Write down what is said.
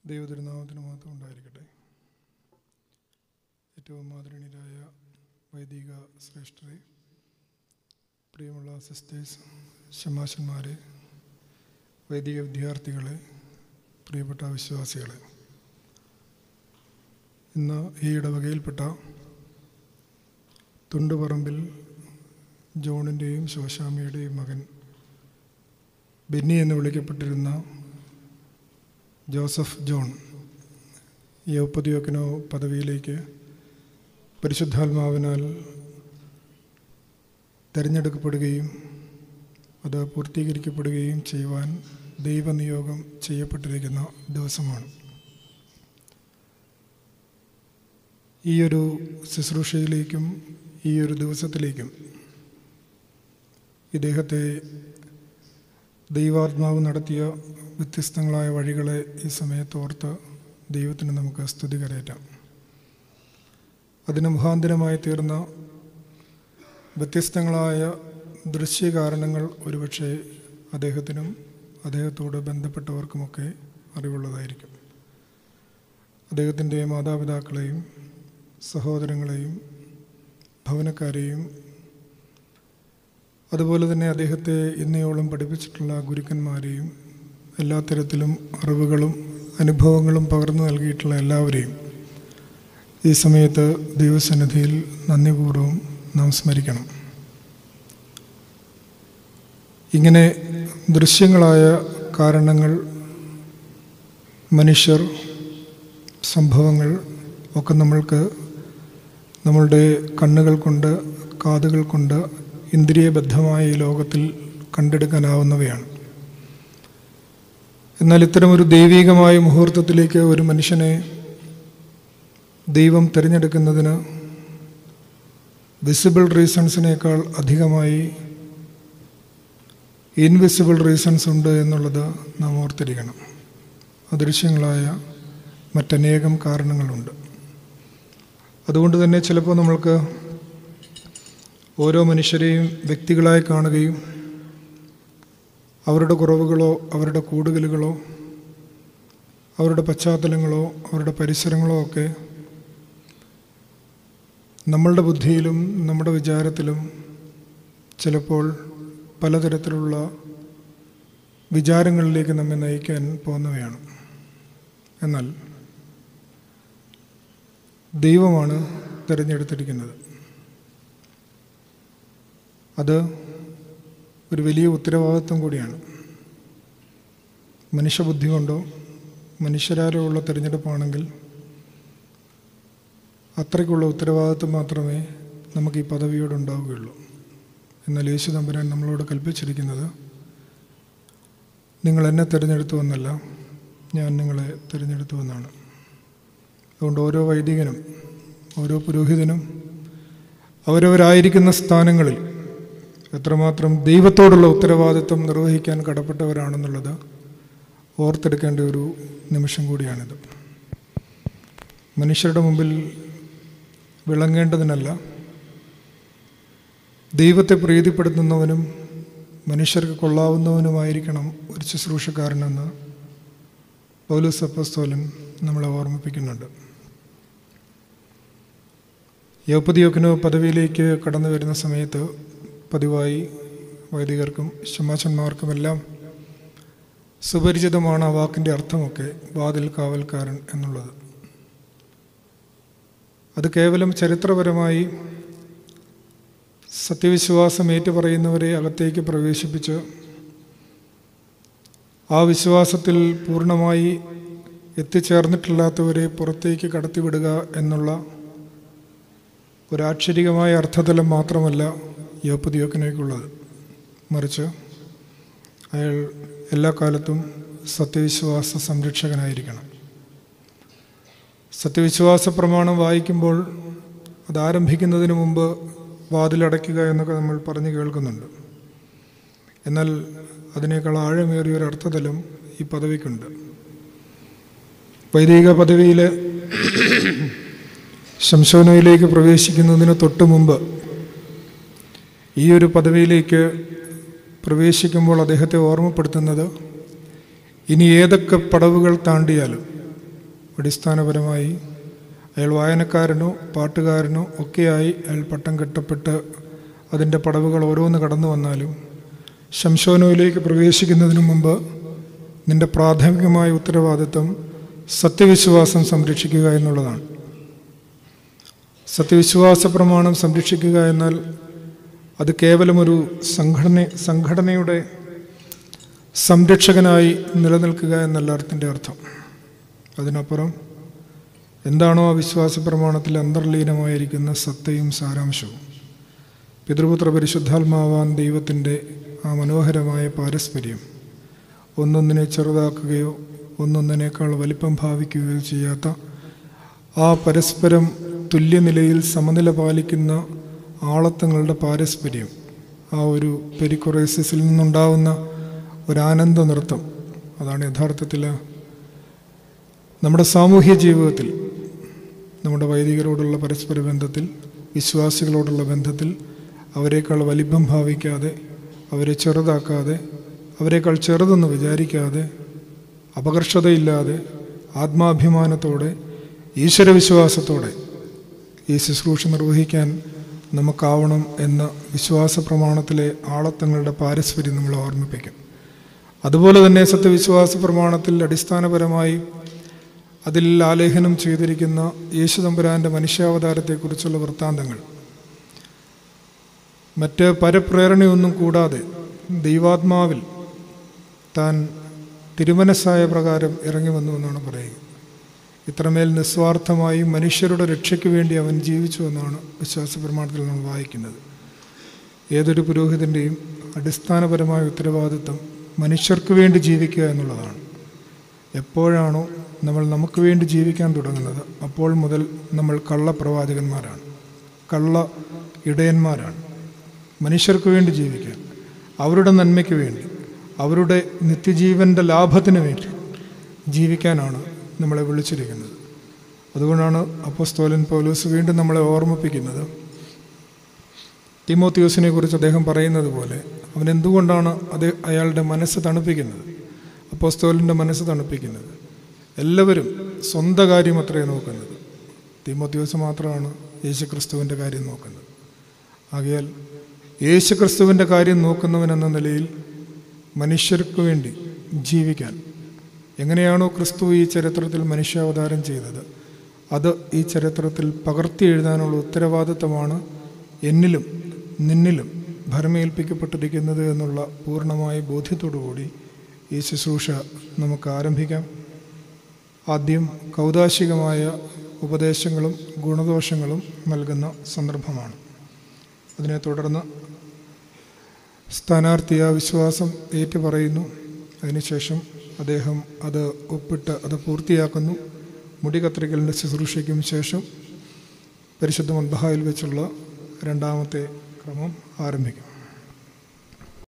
ദൈവതിരുനാമത്തിന് മാത്രം ഉണ്ടായിരിക്കട്ടെ ഏറ്റവും ആദരണീയരായ വൈദിക ശ്രേഷ്ഠരെ പ്രിയമുള്ള സിസ്റ്റേഴ്സ് ശമാശന്മാരെ വൈദിക വിദ്യാർത്ഥികളെ പ്രിയപ്പെട്ട വിശ്വാസികളെ ഇന്ന് ഈ ഇടവകയിൽപ്പെട്ട തുണ്ടുപറമ്പിൽ ജോണിൻ്റെയും ശോശാമിയുടെയും മകൻ ബെന്നി എന്ന് വിളിക്കപ്പെട്ടിരുന്ന ജോസഫ് ജോൺ യൗപ്പതിയോക്കിനോ പദവിയിലേക്ക് പരിശുദ്ധാത്മാവിനാൽ തിരഞ്ഞെടുക്കപ്പെടുകയും അത് പൂർത്തീകരിക്കപ്പെടുകയും ചെയ്യുവാൻ ദൈവനിയോഗം ചെയ്യപ്പെട്ടിരിക്കുന്ന ദിവസമാണ് ഈ ഒരു ശുശ്രൂഷയിലേക്കും ഈ ഒരു ദിവസത്തിലേക്കും ഇദ്ദേഹത്തെ ദൈവാത്മാവ് നടത്തിയ വ്യത്യസ്തങ്ങളായ വഴികളെ ഈ സമയത്ത് ഓർത്ത് ദൈവത്തിന് നമുക്ക് സ്തുതി കരയറ്റാം അതിന് മുഖാന്തരമായി തീർന്ന വ്യത്യസ്തങ്ങളായ ദൃശ്യകാരണങ്ങൾ ഒരുപക്ഷെ അദ്ദേഹത്തിനും അദ്ദേഹത്തോട് ബന്ധപ്പെട്ടവർക്കുമൊക്കെ അറിവുള്ളതായിരിക്കും അദ്ദേഹത്തിൻ്റെ മാതാപിതാക്കളെയും സഹോദരങ്ങളെയും ഭവനക്കാരെയും അതുപോലെ തന്നെ അദ്ദേഹത്തെ ഇന്നയോളം പഠിപ്പിച്ചിട്ടുള്ള ഗുരുക്കന്മാരെയും എല്ലാ തരത്തിലും അറിവുകളും അനുഭവങ്ങളും പകർന്നു നൽകിയിട്ടുള്ള എല്ലാവരെയും ഈ സമയത്ത് ദൈവസന്നിധിയിൽ നന്ദിപൂർവ്വം നാം സ്മരിക്കണം ഇങ്ങനെ ദൃശ്യങ്ങളായ കാരണങ്ങൾ മനുഷ്യർ സംഭവങ്ങൾ ഒക്കെ നമ്മൾക്ക് നമ്മളുടെ കണ്ണുകൾ കൊണ്ട് കാതുകൾ കൊണ്ട് ഇന്ദ്രിയബദ്ധമായ ഈ ലോകത്തിൽ കണ്ടെടുക്കാനാവുന്നവയാണ് എന്നാൽ ഇത്തരമൊരു ദൈവികമായ മുഹൂർത്തത്തിലേക്ക് ഒരു മനുഷ്യനെ ദൈവം തിരഞ്ഞെടുക്കുന്നതിന് വിസിബിൾ റീസൺസിനേക്കാൾ അധികമായി ഇൻവിസിബിൾ റീസൺസ് ഉണ്ട് എന്നുള്ളത് നാം ഓർത്തിരിക്കണം അദൃശ്യങ്ങളായ മറ്റനേകം കാരണങ്ങളുണ്ട് അതുകൊണ്ട് തന്നെ ചിലപ്പോൾ നമ്മൾക്ക് ഓരോ മനുഷ്യരെയും വ്യക്തികളായി കാണുകയും അവരുടെ കുറവുകളോ അവരുടെ കൂടുതലുകളോ അവരുടെ പശ്ചാത്തലങ്ങളോ അവരുടെ പരിസരങ്ങളോ ഒക്കെ നമ്മളുടെ ബുദ്ധിയിലും നമ്മുടെ വിചാരത്തിലും ചിലപ്പോൾ പലതരത്തിലുള്ള വിചാരങ്ങളിലേക്ക് നമ്മെ നയിക്കാൻ പോകുന്നവയാണ് എന്നാൽ ദൈവമാണ് തിരഞ്ഞെടുത്തിരിക്കുന്നത് അത് ഒരു വലിയ ഉത്തരവാദിത്വം കൂടിയാണ് മനുഷ്യബുദ്ധി കൊണ്ടോ മനുഷ്യരാരോ ഉള്ള തിരഞ്ഞെടുപ്പാണെങ്കിൽ അത്രയ്ക്കുള്ള ഉത്തരവാദിത്വം മാത്രമേ നമുക്ക് ഈ പദവിയോടുണ്ടാവുകയുള്ളൂ എന്നാൽ യേശു തമ്പുരാൻ നമ്മളോട് കൽപ്പിച്ചിരിക്കുന്നത് നിങ്ങൾ എന്നെ തിരഞ്ഞെടുത്തുവെന്നല്ല ഞാൻ നിങ്ങളെ തിരഞ്ഞെടുത്തുവെന്നാണ് അതുകൊണ്ട് ഓരോ വൈദികനും ഓരോ പുരോഹിതനും അവരവരായിരിക്കുന്ന സ്ഥാനങ്ങളിൽ എത്രമാത്രം ദൈവത്തോടുള്ള ഉത്തരവാദിത്വം നിർവഹിക്കാൻ കടപ്പെട്ടവരാണെന്നുള്ളത് ഓർത്തെടുക്കേണ്ട ഒരു നിമിഷം കൂടിയാണിത് മനുഷ്യരുടെ മുമ്പിൽ വിളങ്ങേണ്ടതിനല്ല ദൈവത്തെ പ്രീതിപ്പെടുത്തുന്നവനും മനുഷ്യർക്ക് കൊള്ളാവുന്നവനുമായിരിക്കണം ഒരു ശുശ്രൂഷക്കാരനെന്ന് പൗലോസ് അപ്പസ്തോലൻ നമ്മളെ ഓർമ്മിപ്പിക്കുന്നുണ്ട് യൗപ്പതിയോക്കിനോ പദവിയിലേക്ക് കടന്നു വരുന്ന സമയത്ത് പതിവായി വൈദികർക്കും ശമാശന്മാർക്കുമെല്ലാം സുപരിചിതമാണ് ആ വാക്കിൻ്റെ അർത്ഥമൊക്കെ വാതിൽ കാവൽക്കാരൻ എന്നുള്ളത് അത് കേവലം ചരിത്രപരമായി സത്യവിശ്വാസം ഏറ്റുപറയുന്നവരെ അകത്തേക്ക് പ്രവേശിപ്പിച്ച് ആ വിശ്വാസത്തിൽ പൂർണ്ണമായി എത്തിച്ചേർന്നിട്ടില്ലാത്തവരെ പുറത്തേക്ക് കടത്തിവിടുക എന്നുള്ള ഒരാക്ഷരികമായ അർത്ഥതലം മാത്രമല്ല യോപ്പതിയോക്കിനേക്കുള്ളത് മറിച്ച് അയാൾ എല്ലാ കാലത്തും സത്യവിശ്വാസ സംരക്ഷകനായിരിക്കണം സത്യവിശ്വാസ പ്രമാണം വായിക്കുമ്പോൾ അത് ആരംഭിക്കുന്നതിന് മുമ്പ് വാതിലടയ്ക്കുക എന്നൊക്കെ നമ്മൾ പറഞ്ഞു കേൾക്കുന്നുണ്ട് എന്നാൽ അതിനേക്കാൾ ആഴമേറിയ ഒരു അർത്ഥതലം ഈ പദവിക്കുണ്ട് വൈദിക പദവിയിൽ ശംശോനയിലേക്ക് പ്രവേശിക്കുന്നതിന് തൊട്ട് മുമ്പ് ഈ ഒരു പദവിയിലേക്ക് പ്രവേശിക്കുമ്പോൾ അദ്ദേഹത്തെ ഓർമ്മപ്പെടുത്തുന്നത് ഇനി ഏതൊക്കെ പടവുകൾ താണ്ടിയാലും അടിസ്ഥാനപരമായി അയാൾ വായനക്കാരനോ പാട്ടുകാരനോ ഒക്കെയായി അയാൾ പട്ടം കെട്ടപ്പെട്ട് അതിൻ്റെ പടവുകൾ ഓരോന്ന് കടന്നു വന്നാലും ശംശോനോയിലേക്ക് പ്രവേശിക്കുന്നതിന് മുമ്പ് നിന്റെ പ്രാഥമികമായ ഉത്തരവാദിത്വം സത്യവിശ്വാസം സംരക്ഷിക്കുക എന്നുള്ളതാണ് സത്യവിശ്വാസ പ്രമാണം സംരക്ഷിക്കുക എന്നാൽ അത് കേവലം ഒരു സംഘടന സംഘടനയുടെ സംരക്ഷകനായി നിലനിൽക്കുക എന്നല്ല അർത്ഥത്തിൻ്റെ അർത്ഥം അതിനപ്പുറം എന്താണോ ആ വിശ്വാസ പ്രമാണത്തിൽ അന്തർലീനമായിരിക്കുന്ന സത്തയും സാരാംശവും പിതൃപുത്ര പരിശുദ്ധാത്മാവാൻ ദൈവത്തിൻ്റെ ആ മനോഹരമായ പാരസ്പര്യം ഒന്നൊന്നിനെ ചെറുതാക്കുകയോ ഒന്നൊന്നിനേക്കാൾ വലിപ്പം ഭാവിക്കുകയോ ചെയ്യാത്ത ആ പരസ്പരം തുല്യനിലയിൽ സമനില പാലിക്കുന്ന ആളത്വങ്ങളുടെ പാരസ്പര്യം ആ ഒരു പെരിക്കൊറേസിസിൽ നിന്നുണ്ടാവുന്ന ഒരു ആനന്ദ നൃത്തം അതാണ് യഥാർത്ഥത്തിൽ നമ്മുടെ സാമൂഹ്യ ജീവിതത്തിൽ നമ്മുടെ വൈദികരോടുള്ള പരസ്പര ബന്ധത്തിൽ വിശ്വാസികളോടുള്ള ബന്ധത്തിൽ അവരെക്കാൾ വലിപ്പം ഭാവിക്കാതെ അവരെ ചെറുതാക്കാതെ അവരെക്കാൾ ചെറുതെന്ന് വിചാരിക്കാതെ അപകർഷതയില്ലാതെ ആത്മാഭിമാനത്തോടെ ഈശ്വരവിശ്വാസത്തോടെ ഈ ശുശ്രൂഷ നിർവഹിക്കാൻ നമുക്കാവണം എന്ന വിശ്വാസ പ്രമാണത്തിലെ ആളത്തങ്ങളുടെ പാരസ്പര്യം നമ്മൾ ഓർമ്മിപ്പിക്കും അതുപോലെ തന്നെ സത്യവിശ്വാസ പ്രമാണത്തിൽ അടിസ്ഥാനപരമായി അതിൽ ആലേഖനം ചെയ്തിരിക്കുന്ന യേശുതമ്പുരാൻ്റെ മനുഷ്യാവതാരത്തെക്കുറിച്ചുള്ള വൃത്താന്തങ്ങൾ മറ്റ് പരപ്രേരണയൊന്നും കൂടാതെ ദൈവാത്മാവിൽ താൻ തിരുമനസ്സായ പ്രകാരം ഇറങ്ങി വന്നു എന്നാണ് പറയുക ഇത്രമേൽ നിസ്വാർത്ഥമായി മനുഷ്യരുടെ രക്ഷയ്ക്ക് വേണ്ടി അവൻ ജീവിച്ചു എന്നാണ് വിശ്വാസ പ്രമാണത്തിൽ നമ്മൾ വായിക്കുന്നത് ഏതൊരു പുരോഹിതൻ്റെയും അടിസ്ഥാനപരമായ ഉത്തരവാദിത്വം മനുഷ്യർക്ക് വേണ്ടി ജീവിക്കുക എന്നുള്ളതാണ് എപ്പോഴാണോ നമ്മൾ നമുക്ക് വേണ്ടി ജീവിക്കാൻ തുടങ്ങുന്നത് അപ്പോൾ മുതൽ നമ്മൾ കള്ളപ്രവാചകന്മാരാണ് കള്ള ഇടയന്മാരാണ് മനുഷ്യർക്ക് വേണ്ടി ജീവിക്കാൻ അവരുടെ നന്മയ്ക്ക് വേണ്ടി അവരുടെ നിത്യജീവൻ്റെ ലാഭത്തിന് വേണ്ടി ജീവിക്കാനാണ് നമ്മളെ വിളിച്ചിരിക്കുന്നത് അതുകൊണ്ടാണ് അപ്പോസ്തോലൻ പൗലോസ് വീണ്ടും നമ്മളെ ഓർമ്മിപ്പിക്കുന്നത് തിമോത്യോസിനെ കുറിച്ച് അദ്ദേഹം പറയുന്നത് പോലെ അവൻ എന്തുകൊണ്ടാണ് അത് അയാളുടെ മനസ്സ് തണുപ്പിക്കുന്നത് അപ്പോസ്തോലിൻ്റെ മനസ്സ് തണുപ്പിക്കുന്നത് എല്ലാവരും സ്വന്തം കാര്യം അത്രേ നോക്കുന്നത് തിമോത്യോസ് മാത്രമാണ് യേശുക്രിസ്തുവിൻ്റെ കാര്യം നോക്കുന്നത് ആകയാൽ യേശുക്രിസ്തുവിൻ്റെ കാര്യം നോക്കുന്നവൻ എന്ന നിലയിൽ മനുഷ്യർക്ക് വേണ്ടി ജീവിക്കാൻ എങ്ങനെയാണോ ക്രിസ്തു ഈ ചരിത്രത്തിൽ മനുഷ്യാവതാരം ചെയ്തത് അത് ഈ ചരിത്രത്തിൽ പകർത്തി എഴുതാനുള്ള ഉത്തരവാദിത്തമാണ് എന്നിലും നിന്നിലും ഭരമേൽപ്പിക്കപ്പെട്ടിരിക്കുന്നത് എന്നുള്ള പൂർണ്ണമായ ബോധ്യത്തോടുകൂടി ഈ ശുശ്രൂഷ നമുക്ക് ആരംഭിക്കാം ആദ്യം കൗതാശികമായ ഉപദേശങ്ങളും ഗുണദോഷങ്ങളും നൽകുന്ന സന്ദർഭമാണ് അതിനെ തുടർന്ന് സ്ഥാനാർത്ഥിയ വിശ്വാസം ഏറ്റുപറയുന്നു അതിനുശേഷം അദ്ദേഹം അത് ഒപ്പിട്ട് അത് പൂർത്തിയാക്കുന്നു മുടി കത്രികലിൻ്റെ ശുശ്രൂഷയ്ക്കും ശേഷം പരിശുദ്ധ മദ്ബഹായിൽ വെച്ചുള്ള രണ്ടാമത്തെ ക്രമം ആരംഭിക്കും